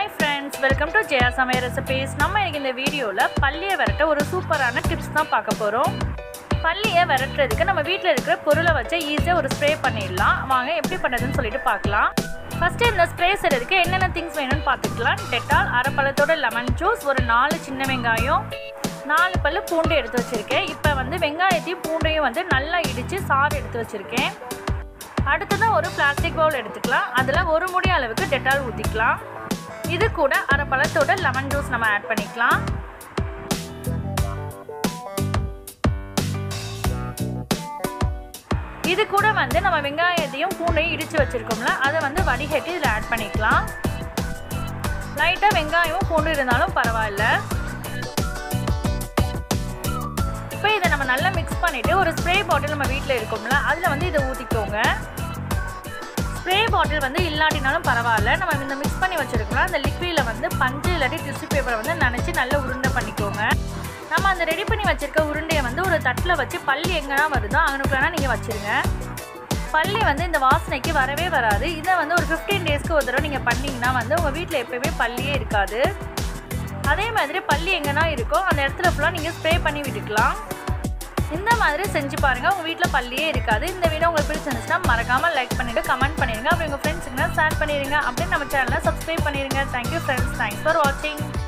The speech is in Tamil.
hi friends welcome to Jaya சமையல் ரெசிபீஸ் நம்ம இன்னைக்கு இந்த வீடியோவில் பள்ளியை விரட்ட ஒரு சூப்பரான டிப்ஸ் தான் பார்க்க போகிறோம் பள்ளியை விரட்டுறதுக்கு நம்ம வீட்டில் இருக்கிற பொருளை வச்சு ஈஸியாக ஒரு ஸ்ப்ரே பண்ணிடலாம் வாங்க எப்படி பண்ணுறதுன்னு சொல்லிட்டு பார்க்கலாம் ஃபஸ்ட்டு இந்த ஸ்ப்ரே செய்கிறதுக்கு என்னென்ன திங்ஸ் வேணும்னு பார்த்துக்கலாம் டெட்டால் அரை பழத்தோட லெமன் ஜூஸ் ஒரு நாலு சின்ன வெங்காயம் நாலு பல்லு பூண்டு எடுத்து வச்சுருக்கேன் இப்போ வந்து வெங்காயத்தையும் பூண்டையும் வந்து நல்லா இடித்து சாறு எடுத்து வச்சுருக்கேன் அடுத்ததாக ஒரு பிளாஸ்டிக் பவுல் எடுத்துக்கலாம் அதில் ஒரு முடி அளவுக்கு டெட்டால் ஊற்றிக்கலாம் இது கூட அரை பழத்தோட லெமன் ஜூஸ் நம்ம ஆட் பண்ணிக்கலாம் இது கூட வந்து நம்ம வெங்காயத்தையும் பூண்டையும் இடித்து வச்சுருக்கோம்ல அதை வந்து வடிகட்டி இதில் ஆட் பண்ணிக்கலாம் லைட்டாக வெங்காயமும் பூண்டு இருந்தாலும் பரவாயில்ல இப்போ இதை நம்ம நல்லா மிக்ஸ் பண்ணிவிட்டு ஒரு ஸ்ப்ரே பாட்டில் நம்ம வீட்டில் இருக்கோம்ல அதில் வந்து இதை ஊற்றிக்கோங்க ஸ்ப்ரே பாட்டில் வந்து இல்லாட்டினாலும் பரவாயில்ல நம்ம இந்த மிக்ஸ் பண்ணி வச்சுருக்கோம்ல அந்த லிக்விடில் வந்து பஞ்சு இல்லாட்டி டிஷ்யூ பேப்பரை வந்து நினச்சி நல்லா உருண்டை பண்ணிக்கோங்க நம்ம அந்த ரெடி பண்ணி வச்சுருக்க உருண்டையை வந்து ஒரு தட்டில் வச்சு பள்ளி எங்கன்னா வருதோ அங்கனுக்குள்ளனா நீங்கள் வச்சுருங்க பள்ளி வந்து இந்த வாசனைக்கு வரவே வராது இதை வந்து ஒரு ஃபிஃப்டீன் டேஸ்க்கு ஒரு தடவை நீங்கள் பண்ணிங்கன்னா வந்து உங்கள் வீட்டில் எப்போயுமே பள்ளியே இருக்காது அதே மாதிரி பள்ளி எங்கன்னா இருக்கோ அந்த இடத்துல ஃபுல்லாக நீங்கள் ஸ்ப்ரே பண்ணி விட்டுக்கலாம் இந்த மாதிரி செஞ்சு பாருங்கள் உங்கள் வீட்டில் பள்ளியே இருக்காது இந்த வீடியோ உங்களுக்கு பிடிச்சிருந்துச்சுன்னா மறக்காமல் லைக் பண்ணிவிட்டு கமெண்ட் பண்ணிடுங்க அப்படி உங்கள் ஃப்ரெண்ட்ஸுக்குனா ஷேர் பண்ணிடுங்க அப்படியே நம்ம சேனலை சப்ஸ்கிரைப் பண்ணிடுங்க தேங்க்யூ ஃப்ரெண்ட்ஸ் தேங்க்ஸ் ஃபார் வாட்சிங்